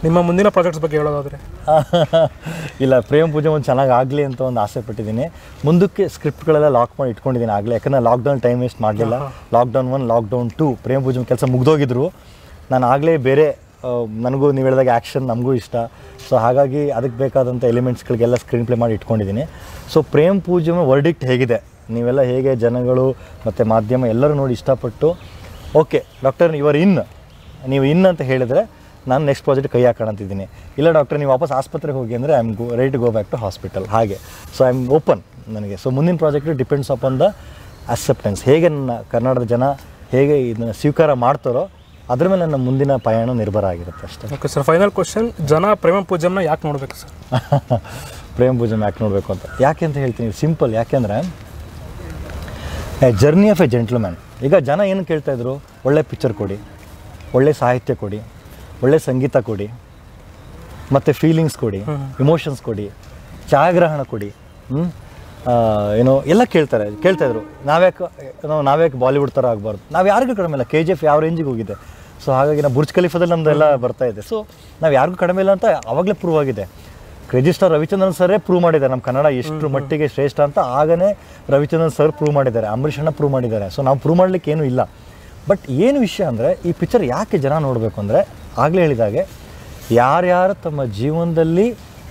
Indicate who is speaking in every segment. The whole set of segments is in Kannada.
Speaker 1: ನಿಮ್ಮ ಮುಂದಿನ ಪ್ರಾಜೆಕ್ಟ್ಸ್ ಬಗ್ಗೆ ಹೇಳೋದಾದ್ರೆ
Speaker 2: ಇಲ್ಲ ಪ್ರೇಮ ಪೂಜೆ ಒಂದು ಚೆನ್ನಾಗಿ ಆಗಲಿ ಅಂತ ಒಂದು ಆಸೆ ಪಟ್ಟಿದ್ದೀನಿ ಮುಂದಕ್ಕೆ ಸ್ಕ್ರಿಪ್ಟ್ಗಳೆಲ್ಲ ಲಾಕ್ ಮಾಡಿ ಇಟ್ಕೊಂಡಿದ್ದೀನಿ ಆಗಲೇ ಯಾಕಂದರೆ ಲಾಕ್ಡೌನ್ ಟೈಮ್ ವೇಸ್ಟ್ ಮಾಡಲಿಲ್ಲ lockdown one lockdown two Prema Pooje ಕೆಲಸ ಮುಗ್ದೋಗಿದ್ರು ನಾನು ಆಗಲೇ ಬೇರೆ ಆ, ನನಗೂ ನೀವು ಹೇಳಿದಾಗ ಆ್ಯಕ್ಷನ್ ನಮಗೂ ಇಷ್ಟ ಸೊ ಹಾಗಾಗಿ ಅದಕ್ಕೆ ಬೇಕಾದಂಥ ಎಲಿಮೆಂಟ್ಸ್ಗಳಿಗೆಲ್ಲ ಸ್ಕ್ರೀನ್ ಪ್ಲೇ ಮಾಡಿ ಇಟ್ಕೊಂಡಿದ್ದೀನಿ ಸೊ ಪ್ರೇಮ್ ಪೂಜೆ ವರ್ಡಿಕ್ಟ್ ಹೇಗಿದೆ ನೀವೆಲ್ಲ ಹೇಗೆ ಜನಗಳು ಮತ್ತು ಮಾಧ್ಯಮ ಎಲ್ಲರೂ ನೋಡಿ ಇಷ್ಟಪಟ್ಟು ಓಕೆ ಡಾಕ್ಟರ್ ಯುವರ್ ಇನ್ ನೀವು ಇನ್ ಅಂತ ಹೇಳಿದರೆ ನಾನು ನೆಕ್ಸ್ಟ್ ಪ್ರಾಜೆಕ್ಟ್ ಕೈ ಹಾಕೋಣ ಅಂತಿದ್ದೀನಿ ಇಲ್ಲ ಡಾಕ್ಟರ್ ನೀವು ವಾಪಸ್ ಆಸ್ಪತ್ರೆಗೆ ಹೋಗಿ ಅಂದರೆ I am go ready to go back to hospital ಹಾಗೆ ಸೊ ಐ ಆಮ್ ಓಪನ್ ನನಗೆ ಸೊ ಮುಂದಿನ project depends upon the acceptance ಹೇಗೆ ನನ್ನ ಕನ್ನಡದ ಜನ ಹೇಗೆ ಇದನ್ನು ಸ್ವೀಕಾರ ಮಾಡ್ತಾರೋ ಅದ್ರ ಮೇಲೆ ನನ್ನ ಮುಂದಿನ ಪಯಣ ನಿರ್ಭರ ಆಗಿರುತ್ತೆ ಅಷ್ಟೇ
Speaker 1: ಓಕೆ ಸರ್ ಫೈನಲ್ ಕ್ವಶನ್ ಜನ ಪ್ರೇಮ ಪೂಜಮ್ನ ಯಾಕೆ ನೋಡ್ಬೇಕು ಸರ್
Speaker 2: ಪ್ರೇಮ ಪೂಜೆ ಯಾಕೆ ನೋಡಬೇಕು ಅಂತ ಯಾಕೆ ಅಂತ ಹೇಳ್ತೀನಿ ಸಿಂಪಲ್ ಯಾಕೆಂದರೆ a journey of a gentleman ಈಗ ಜನ ಏನು ಕೇಳ್ತಾ ಇದ್ರು ಒಳ್ಳೆ ಪಿಕ್ಚರ್ ಕೊಡಿ ಒಳ್ಳೆ ಸಾಹಿತ್ಯ ಕೊಡಿ ಒಳ್ಳೆ ಸಂಗೀತ ಕೊಡಿ ಮತ್ತು ಫೀಲಿಂಗ್ಸ್ ಕೊಡಿ ಇಮೋಷನ್ಸ್ ಕೊಡಿ ಛಾಯಾಗ್ರಹಣ ಕೊಡಿ ಹ್ಮ್? ಆ, ಏನೋ ಎಲ್ಲ ಕೇಳ್ತಾರೆ ಕೇಳ್ತಾ ಇದ್ರು ನಾವ್ಯಾಕೆ ಏನೋ ನಾವ್ಯಾಕೆ ಬಾಲಿವುಡ್ ಥರ ಆಗಬಾರ್ದು ನಾವು ಯಾರಿಗೂ ಕಡಿಮೆ ಇಲ್ಲ ಕೆ ಜಿ ಎಫ್ ಯಾವ ರೇಂಜಿಗೆ ಹೋಗಿದೆ ಸೊ ಹಾಗಾಗಿ ನಾವು ಬುರ್ಜ್ ಖಲೀಫಾದಲ್ಲಿ ನಮ್ಮದೆಲ್ಲ ಬರ್ತಾ ಇದೆ ಸೊ ನಾವು ಯಾರಿಗೂ ಕಡಿಮೆ ಇಲ್ಲ ಅಂತ ಆವಾಗಲೇ ಪ್ರೂವ್ ಆಗಿದೆ ಕ್ರೇಜಿ ಸ್ಟಾರ್ ರವಿಚಂದ್ರನ್ ಸರೇ ಪ್ರೂವ್ ಮಾಡಿದ್ದಾರೆ ನಮ್ಮ ಕನ್ನಡ ಎಷ್ಟು ಮಟ್ಟಿಗೆ ಶ್ರೇಷ್ಠ ಅಂತ ಆಗನೇ ರವಿಚಂದ್ರನ್ ಸರ್ ಪ್ರೂವ್ ಮಾಡಿದ್ದಾರೆ ಅಂಬರೀಷ್ ಅಣ್ಣ ಪ್ರೂವ್ ಮಾಡಿದ್ದಾರೆ ಸೊ ನಾವು ಪ್ರೂವ್ ಮಾಡಲಿಕ್ಕೆ ಏನೂ ಇಲ್ಲ ಬಟ್ ಏನು ವಿಷಯ ಅಂದರೆ ಈ ಪಿಕ್ಚರ್ ಯಾಕೆ ಜನ ನೋಡಬೇಕು ಅಂದರೆ ಆಗಲೇ ಹೇಳಿದಾಗೆ ಯಾರ್ಯಾರು ತಮ್ಮ ಜೀವನದಲ್ಲಿ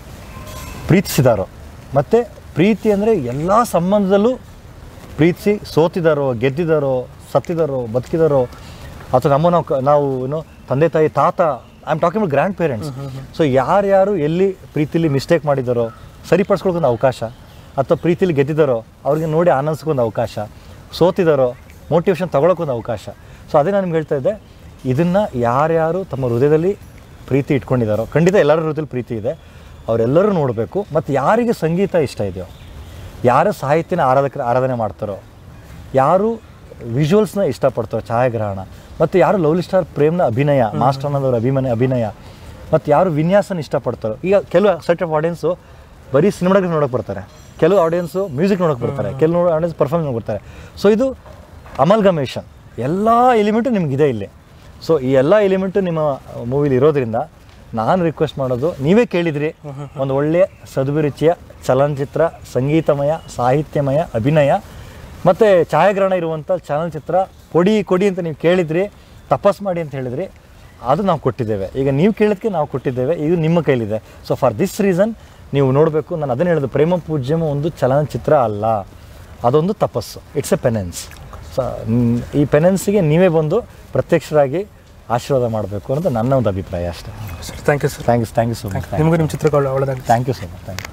Speaker 2: ಪ್ರೀತಿಸಿದಾರೋ ಮತ್ತು ಪ್ರೀತಿ ಅಂದರೆ ಎಲ್ಲ ಸಂಬಂಧದಲ್ಲೂ ಪ್ರೀತಿಸಿ ಸೋತಿದಾರೋ ಗೆದ್ದಿದಾರೋ ಸತ್ತಿದಾರೋ ಬದುಕಿದಾರೋ ಅಥವಾ ನಮ್ಮ ನಾವು ಕ- ನಾವು ಏನು ತಂದೆ ತಾಯಿ ತಾತ I am talking grandparents so ಯಾರ್ಯಾರು ಎಲ್ಲಿ ಪ್ರೀತಿಲಿ ಮಿಸ್ಟೇಕ್ ಮಾಡಿದಾರೋ ಸರಿಪಡಿಸ್ಕೊಳಕ್ಕೊಂದು ಅವಕಾಶ ಅಥವಾ ಪ್ರೀತಿಲಿ ಗೆದ್ದಿದ್ದಾರೋ ಅವ್ರಿಗೆ ನೋಡಿ ಆನಂದಿಸ್ಕೊಂದು ಅವಕಾಶ ಸೋತಿದಾರೋ ಮೋಟಿವೇಶನ್ ತಗೊಳಕ್ಕೊಂದು ಅವಕಾಶ ಸೊ ಅದೇ ನಾನು ನಿಮ್ಗೆ ಹೇಳ್ತಾ ಇದ್ದೆ ಇದನ್ನು ಯಾರ್ಯಾರು ತಮ್ಮ ಹೃದಯದಲ್ಲಿ ಪ್ರೀತಿ ಇಟ್ಕೊಂಡಿದ್ದಾರೋ ಖಂಡಿತ ಎಲ್ಲರ ಹೃದಯದಲ್ಲಿ ಪ್ರೀತಿ ಇದೆ ಅವರೆಲ್ಲರೂ ನೋಡಬೇಕು ಮತ್ತು ಯಾರಿಗೆ ಸಂಗೀತ ಇಷ್ಟ ಇದೆಯೋ ಯಾರು ಸಾಹಿತ್ಯನ ಆರಾಧಕ ಆರಾಧನೆ ಮಾಡ್ತಾರೋ ಯಾರು ವಿಜುವಲ್ಸ್ನ ಇಷ್ಟಪಡ್ತಾರೋ ಛಾಯಾಗ್ರಹಣ ಮತ್ತು ಯಾರು ಲವ್ಲಿ ಸ್ಟಾರ್ ಪ್ರೇಮ್ನ ಅಭಿನಯ ಮಾಸ್ಟರ್ ಅನ್ನೋದವ್ರ ಅಭಿಮನ್ಯ ಅಭಿನಯ ಮತ್ತು ಯಾರು ವಿನ್ಯಾಸನ ಇಷ್ಟಪಡ್ತಾರೋ ಈಗ ಕೆಲವು ಸೆಟ್ ಆಫ್ ಆಡಿಯನ್ಸು ಬರೀ ಸಿನಿಮಾಗ್ರಫಿ ನೋಡೋಕೆ ಬರ್ತಾರೆ ಕೆಲವು ಆಡಿಯನ್ಸು ಮ್ಯೂಸಿಕ್ ನೋಡೋಕೆ ಬರ್ತಾರೆ ಕೆಲವು ಆಡಿಯನ್ಸ್ ಪರ್ಫಾರ್ಮೆನ್ಸ್ ನೋಡೋಕೆ ಬರ್ತಾರೆ ಸೊ ಇದು ಅಮಲ್ಗಮೇಷನ್ ಎಲ್ಲ ಎಲಿಮೆಂಟು ನಿಮಗಿದೆ ಇಲ್ಲಿ ಸೊ ಈ ಎಲ್ಲ ಎಲಿಮೆಂಟು ನಿಮ್ಮ ಮೂವಿಲಿ ಇರೋದ್ರಿಂದ ನಾನು ರಿಕ್ವೆಸ್ಟ್ ಮಾಡೋದು ನೀವೇ ಕೇಳಿದ್ರಿ ಒಂದು ಒಳ್ಳೆಯ ಸದ್ಭಿರುಚಿಯ ಚಲನಚಿತ್ರ ಸಂಗೀತಮಯ ಸಾಹಿತ್ಯಮಯ ಅಭಿನಯ ಮತ್ತು ಛಾಯಾಗ್ರಹಣ ಇರುವಂಥ ಚಲನಚಿತ್ರ ಕೊಡಿ ಕೊಡಿ ಅಂತ ನೀವು ಕೇಳಿದ್ರಿ ತಪಸ್ ಮಾಡಿ ಅಂತ ಹೇಳಿದ್ರಿ ಅದು ನಾವು ಕೊಟ್ಟಿದ್ದೇವೆ ಈಗ ನೀವು ಕೇಳಿದ್ಕೆ ನಾವು ಕೊಟ್ಟಿದ್ದೇವೆ ಇದು ನಿಮ್ಮ ಕೈಲಿದೆ ಸೊ ಫಾರ್ ದಿಸ್ ರೀಸನ್ ನೀವು ನೋಡಬೇಕು ನಾನು ಅದನ್ನು ಹೇಳಿದ್ದು ಪ್ರೇಮ ಪೂಜ್ಯಮ ಒಂದು ಚಲನಚಿತ್ರ ಅಲ್ಲ ಅದೊಂದು ತಪಸ್ಸು ಇಟ್ಸ್ ಎ ಪೆನೆನ್ಸ್ ಸೊ ಈ ಪೆನೆನ್ಸಿಗೆ ನೀವೇ ಬಂದು ಪ್ರತ್ಯಕ್ಷರಾಗಿ ಆಶೀರ್ವಾದ ಮಾಡಬೇಕು ಅನ್ನೋದು ನನ್ನ ಒಂದು ಅಭಿಪ್ರಾಯ ಅಷ್ಟೇ
Speaker 1: sir thank you sir
Speaker 2: thank you thank you so much
Speaker 1: ನಿಮಗೂ ನಿಮ್ಮ ಚಿತ್ರಗಳು ಒಳ್ಳೆದಾಗಿ
Speaker 2: thank you so much thank you